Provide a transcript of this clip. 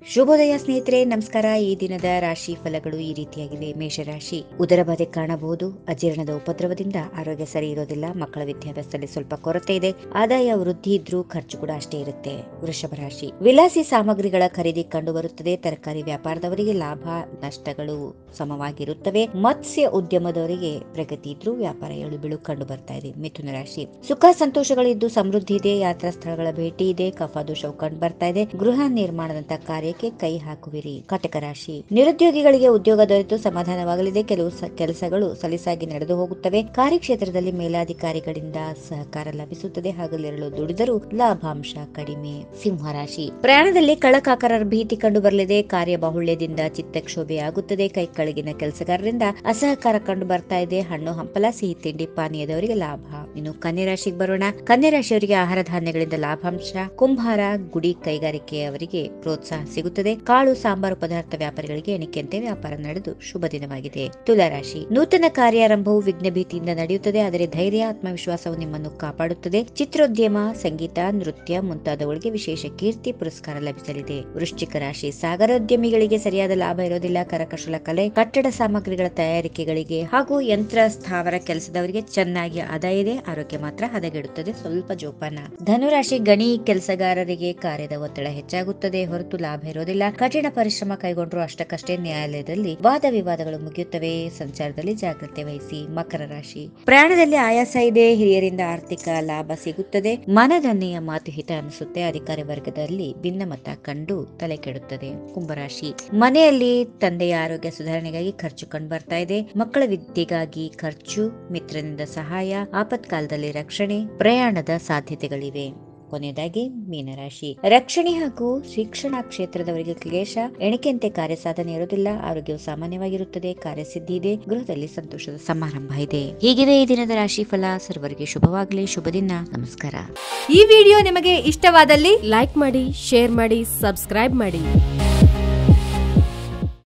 ಶುಭೋದಯ ಸ್ನೇಹಿತರೆ ನಮಸ್ಕಾರ ಈ ದಿನದ ರಾಶಿ ಫಲಗಳು ಈ ರೀತಿಯಾಗಿವೆ ಮೇಷರಾಶಿ ಉದರ ಬಾಧೆ ಕಾಣಬಹುದು ಅಜೀರ್ಣದ ಉಪದ್ರವದಿಂದ ಆರೋಗ್ಯ ಸರಿ ಇರೋದಿಲ್ಲ ಮಕ್ಕಳ ವಿದ್ಯಾಭ್ಯಾಸದಲ್ಲಿ ಸ್ವಲ್ಪ ಕೊರತೆ ಇದೆ ಆದಾಯ ವೃದ್ಧಿ ಇದ್ರೂ ಖರ್ಚು ಕೂಡ ಅಷ್ಟೇ ಇರುತ್ತೆ ವೃಷಭ ರಾಶಿ ವಿಲಾಸಿ ಸಾಮಗ್ರಿಗಳ ಖರೀದಿ ಕಂಡು ಬರುತ್ತದೆ ತರಕಾರಿ ವ್ಯಾಪಾರದವರಿಗೆ ಲಾಭ ನಷ್ಟಗಳು ಸಮವಾಗಿರುತ್ತವೆ ಮತ್ಸ್ಯ ಉದ್ಯಮದವರಿಗೆ ಪ್ರಗತಿ ಇದ್ರೂ ವ್ಯಾಪಾರ ಏಳುಬೀಳು ಕಂಡು ಬರ್ತಾ ಇದೆ ಮಿಥುನ ರಾಶಿ ಸುಖ ಸಂತೋಷಗಳಿದ್ದು ಸಮೃದ್ಧಿ ಇದೆ ಯಾತ್ರಾ ಸ್ಥಳಗಳ ಭೇಟಿ ಇದೆ ಕಫ ದೋಷವು ಕಂಡು ಬರ್ತಾ ಇದೆ ಗೃಹ ನಿರ್ಮಾಣದಂತ ಕಾರ್ಯಕ್ಕೆ ಕೈ ಹಾಕುವಿರಿ ಕಟಕ ರಾಶಿ ನಿರುದ್ಯೋಗಿಗಳಿಗೆ ಉದ್ಯೋಗ ದೊರೆತು ಸಮಾಧಾನವಾಗಲಿದೆ ಕೆಲವು ಸ- ಕೆಲಸಗಳು ಸಲೀಸಾಗಿ ನಡೆದು ಹೋಗುತ್ತವೆ ಕಾರ್ಯಕ್ಷೇತ್ರದಲ್ಲಿ ಮೇಲಾಧಿಕಾರಿಗಳಿಂದ ಸಹಕಾರ ಲಭಿಸುತ್ತದೆ ಹಗಲಿರಲು ದುಡಿದರೂ ಲಾಭಾಂಶ ಕಡಿಮೆ ಸಿಂಹ ರಾಶಿ ಪ್ರಯಾಣದಲ್ಲಿ ಕಳ್ಳಕಾಕರರ ಭೀತಿ ಕಂಡು ಬರಲಿದೆ ಕಾರ್ಯಬಾಹುಳ್ಯದಿಂದ ಚಿತ್ತಕ್ಷೋಭೆ ಆಗುತ್ತದೆ ಕೈ ಕೆಳಗಿನ ಕೆಲಸಗಾರರಿಂದ ಅಸಹಕಾರ ಕಂಡು ಬರ್ತಾ ಇದೆ ಹಣ್ಣು ಹಂಪಲ ಸಿಹಿ ತಿಂಡಿ ಪಾನೀಯದವರಿಗೆ ಲಾಭ ಇನ್ನು ಕನ್ಯಾ ರಾಶಿಗೆ ಬರೋಣ ಕನ್ಯಾ ರಾಶಿಯವರಿಗೆ ಆಹಾರ ಧಾನ್ಯಗಳಿಂದ ಲಾಭಾಂಶ ಕುಂಭಾರ ಗುಡಿ ಕೈಗಾರಿಕೆಯವರಿಗೆ ಪ್ರೋತ್ಸಾಹ ಸಿಗುತ್ತದೆ ಕಾಳು ಸಾಂಬಾರು ಪದಾರ್ಥ ವ್ಯಾಪಾರಿಗಳಿಗೆ ಎಣಿಕೆಯಂತೆ ವ್ಯಾಪಾರ ನಡೆದು ಶುಭ ದಿನವಾಗಿದೆ ತುಲಾರಾಶಿ ನೂತನ ಕಾರ್ಯಾರಂಭವು ವಿಘ್ನ ಭೀತಿಯಿಂದ ನಡೆಯುತ್ತದೆ ಆದರೆ ಧೈರ್ಯ ಆತ್ಮವಿಶ್ವಾಸವು ನಿಮ್ಮನ್ನು ಕಾಪಾಡುತ್ತದೆ ಚಿತ್ರೋದ್ಯಮ ಸಂಗೀತ ನೃತ್ಯ ಮುಂತಾದವುಗಳಿಗೆ ವಿಶೇಷ ಕೀರ್ತಿ ಪುರಸ್ಕಾರ ಲಭಿಸಲಿದೆ ವೃಶ್ಚಿಕ ರಾಶಿ ಸಾಗರೋದ್ಯಮಿಗಳಿಗೆ ಸರಿಯಾದ ಲಾಭ ಇರೋದಿಲ್ಲ ಕರಕುಶಲ ಕಲೆ ಕಟ್ಟಡ ಸಾಮಗ್ರಿಗಳ ತಯಾರಿಕೆಗಳಿಗೆ ಹಾಗೂ ಯಂತ್ರ ಸ್ಥಾವರ ಕೆಲಸದವರಿಗೆ ಚೆನ್ನಾಗಿ ಆದಾಯ ಇದೆ ಆರೋಗ್ಯ ಮಾತ್ರ ಹದಗೆಡುತ್ತದೆ ಸ್ವಲ್ಪ ಜೋಪಾನ ಧನುರಾಶಿ ಗಣಿ ಕೆಲಸಗಾರರಿಗೆ ಕಾರ್ಯದ ಒತ್ತಡ ಹೆಚ್ಚಾಗುತ್ತದೆ ಹೊರತು ಲಾಭ ಇರೋದಿಲ್ಲ ಕಠಿಣ ಪರಿಶ್ರಮ ಕೈಗೊಂಡ್ರು ಅಷ್ಟಕ್ಕಷ್ಟೇ ನ್ಯಾಯಾಲಯದಲ್ಲಿ ವಾದ ವಿವಾದಗಳು ಮುಗಿಯುತ್ತವೆ ಸಂಚಾರದಲ್ಲಿ ಜಾಗ್ರತೆ ವಹಿಸಿ ಮಕರ ರಾಶಿ ಪ್ರಯಾಣದಲ್ಲಿ ಆಯಾಸ ಇದೆ ಹಿರಿಯರಿಂದ ಆರ್ಥಿಕ ಲಾಭ ಸಿಗುತ್ತದೆ ಮನದನ್ನೆಯ ಮಾತು ಹಿತ ಅನಿಸುತ್ತೆ ಅಧಿಕಾರಿ ವರ್ಗದಲ್ಲಿ ಭಿನ್ನಮತ ಕಂಡು ತಲೆ ಕೆಡುತ್ತದೆ ಕುಂಭರಾಶಿ ಮನೆಯಲ್ಲಿ ತಂದೆಯ ಆರೋಗ್ಯ ಸುಧಾರಣೆಗಾಗಿ ಖರ್ಚು ಕಂಡು ಬರ್ತಾ ಇದೆ ಮಕ್ಕಳ ವಿದ್ಯೆಗಾಗಿ ಖರ್ಚು ಮಿತ್ರನಿಂದ ಸಹಾಯ ಆಪತ್ಕಾಲದಲ್ಲಿ ರಕ್ಷಣೆ ಪ್ರಯಾಣದ ಸಾಧ್ಯತೆಗಳಿವೆ ಕೊನೆಯದಾಗಿ ಮೀನರಾಶಿ ರಕ್ಷಣೆ ಹಾಗೂ ಶಿಕ್ಷಣ ಕ್ಷೇತ್ರದವರಿಗೆ ಕ್ಲೇಶ ಎಣಿಕೆಯಂತೆ ಕಾರ್ಯ ಸಾಧನೆ ಇರುವುದಿಲ್ಲ ಆರೋಗ್ಯವು ಸಾಮಾನ್ಯವಾಗಿರುತ್ತದೆ ಕಾರ್ಯಸಿದ್ಧಿ ಇದೆ ಗೃಹದಲ್ಲಿ ಸಂತೋಷದ ಸಮಾರಂಭ ಇದೆ ಹೀಗಿದೆ ಈ ದಿನದ ರಾಶಿ ಫಲ ಸರ್ವರಿಗೆ ಶುಭವಾಗಲಿ ಶುಭ ದಿನ ನಮಸ್ಕಾರ ಈ ವಿಡಿಯೋ ನಿಮಗೆ ಇಷ್ಟವಾದಲ್ಲಿ ಲೈಕ್ ಮಾಡಿ ಶೇರ್ ಮಾಡಿ ಸಬ್ಸ್ಕ್ರೈಬ್ ಮಾಡಿ